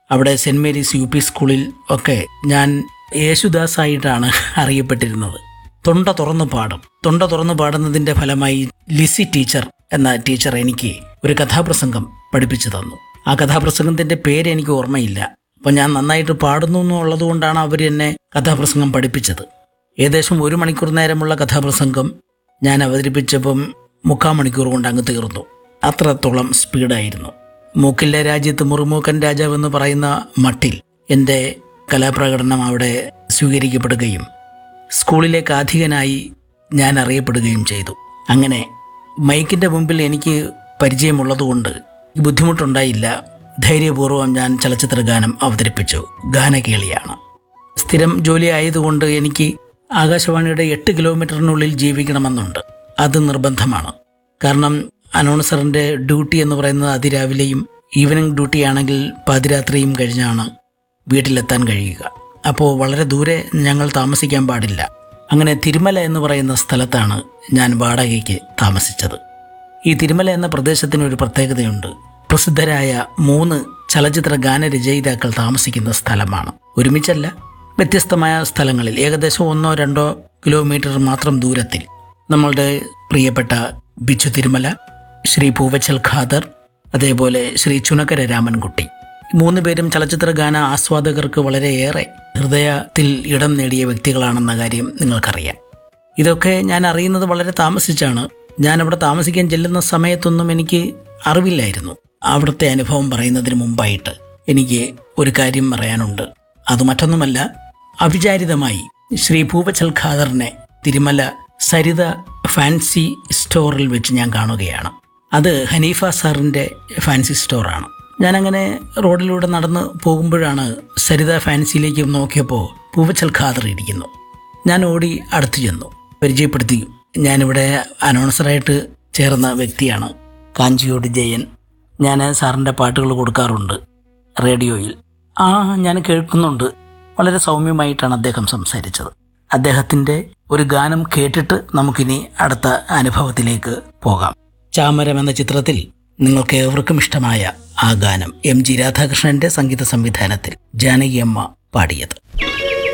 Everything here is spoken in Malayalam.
അവിടെ സെൻറ് മേരീസ് യു പി സ്കൂളിൽ ഒക്കെ ഞാൻ യേശുദാസ് ആയിട്ടാണ് അറിയപ്പെട്ടിരുന്നത് തൊണ്ട തുറന്നു പാടും തൊണ്ട തുറന്നു പാടുന്നതിൻ്റെ ഫലമായി ലിസി ടീച്ചർ എന്ന ടീച്ചർ എനിക്ക് ഒരു കഥാപ്രസംഗം പഠിപ്പിച്ചു തന്നു ആ കഥാപ്രസംഗത്തിൻ്റെ പേര് എനിക്ക് ഓർമ്മയില്ല അപ്പം ഞാൻ നന്നായിട്ട് പാടുന്നു എന്നുള്ളത് കൊണ്ടാണ് അവർ എന്നെ കഥാപ്രസംഗം പഠിപ്പിച്ചത് ഏകദേശം ഒരു മണിക്കൂർ നേരമുള്ള കഥാപ്രസംഗം ഞാൻ അവതരിപ്പിച്ചപ്പം മുക്കാൽ മണിക്കൂർ കൊണ്ട് അങ്ങ് തീർന്നു അത്രത്തോളം സ്പീഡായിരുന്നു മൂക്കിലെ രാജ്യത്ത് മുറുമൂക്കൻ രാജാവ് എന്ന് പറയുന്ന മട്ടിൽ എൻ്റെ കലാപ്രകടനം അവിടെ സ്വീകരിക്കപ്പെടുകയും സ്കൂളിലേക്ക് അധികനായി ഞാൻ അറിയപ്പെടുകയും ചെയ്തു അങ്ങനെ മൈക്കിൻ്റെ മുമ്പിൽ എനിക്ക് പരിചയമുള്ളതുകൊണ്ട് ബുദ്ധിമുട്ടുണ്ടായില്ല ധൈര്യപൂർവ്വം ഞാൻ ചലച്ചിത്ര ഗാനം അവതരിപ്പിച്ചു ഗാനകേളിയാണ് സ്ഥിരം ജോലി ആയതുകൊണ്ട് എനിക്ക് ആകാശവാണിയുടെ എട്ട് കിലോമീറ്ററിനുള്ളിൽ ജീവിക്കണമെന്നുണ്ട് അത് നിർബന്ധമാണ് കാരണം അനൗൺസറിൻ്റെ ഡ്യൂട്ടി എന്ന് പറയുന്നത് അതിരാവിലെയും ഈവനിങ് ഡ്യൂട്ടി ആണെങ്കിൽ പാതിരാത്രിയും കഴിഞ്ഞാണ് വീട്ടിലെത്താൻ കഴിയുക അപ്പോൾ വളരെ ദൂരെ ഞങ്ങൾ താമസിക്കാൻ പാടില്ല അങ്ങനെ തിരുമല എന്ന് പറയുന്ന സ്ഥലത്താണ് ഞാൻ വാടകയ്ക്ക് താമസിച്ചത് ഈ തിരുമല എന്ന പ്രദേശത്തിന് ഒരു പ്രത്യേകതയുണ്ട് പ്രസിദ്ധരായ മൂന്ന് ചലച്ചിത്ര ഗാനരചയിതാക്കൾ താമസിക്കുന്ന സ്ഥലമാണ് ഒരുമിച്ചല്ല വ്യത്യസ്തമായ സ്ഥലങ്ങളിൽ ഏകദേശം ഒന്നോ രണ്ടോ കിലോമീറ്റർ മാത്രം ദൂരത്തിൽ നമ്മളുടെ പ്രിയപ്പെട്ട ബിച്ചു തിരുമല ശ്രീ പൂവച്ചൽ ഖാദർ അതേപോലെ ശ്രീ ചുനക്കര രാമൻകുട്ടി മൂന്ന് പേരും ചലച്ചിത്ര ഗാന ആസ്വാദകർക്ക് വളരെയേറെ ഹൃദയത്തിൽ ഇടം നേടിയ വ്യക്തികളാണെന്ന കാര്യം നിങ്ങൾക്കറിയാം ഇതൊക്കെ ഞാൻ അറിയുന്നത് വളരെ താമസിച്ചാണ് ഞാൻ അവിടെ താമസിക്കാൻ ചെല്ലുന്ന സമയത്തൊന്നും എനിക്ക് അറിവില്ലായിരുന്നു അവിടുത്തെ അനുഭവം പറയുന്നതിന് മുമ്പായിട്ട് എനിക്ക് ഒരു കാര്യം പറയാനുണ്ട് അത് മറ്റൊന്നുമല്ല അവിചാരിതമായി ശ്രീ പൂവച്ചൽ ഖാദറിനെ തിരുമല സരിത ഫാൻസി സ്റ്റോറിൽ വെച്ച് ഞാൻ കാണുകയാണ് അത് ഹനീഫ സാറിൻ്റെ ഫാൻസി സ്റ്റോറാണ് ഞാനങ്ങനെ റോഡിലൂടെ നടന്ന് പോകുമ്പോഴാണ് സരിത ഫാൻസിയിലേക്ക് നോക്കിയപ്പോൾ പൂവച്ചൽ ഖാദർ ഇരിക്കുന്നു ഞാൻ ഓടി അടുത്ത് ചെന്നു പരിചയപ്പെടുത്തി ഞാനിവിടെ അനൗൺസറായിട്ട് ചേർന്ന വ്യക്തിയാണ് കാഞ്ചിയോട് ജയൻ ഞാൻ സാറിൻ്റെ പാട്ടുകൾ കൊടുക്കാറുണ്ട് റേഡിയോയിൽ ആ ഞാൻ കേൾക്കുന്നുണ്ട് വളരെ സൗമ്യമായിട്ടാണ് അദ്ദേഹം സംസാരിച്ചത് അദ്ദേഹത്തിൻ്റെ ഒരു ഗാനം കേട്ടിട്ട് നമുക്കിനി അടുത്ത അനുഭവത്തിലേക്ക് പോകാം ചാമരം എന്ന ചിത്രത്തിൽ നിങ്ങൾക്ക് ഏവർക്കും ഇഷ്ടമായ ആ ഗാനം എം ജി രാധാകൃഷ്ണന്റെ സംഗീത സംവിധാനത്തിൽ ജാനകി അമ്മ പാടിയത്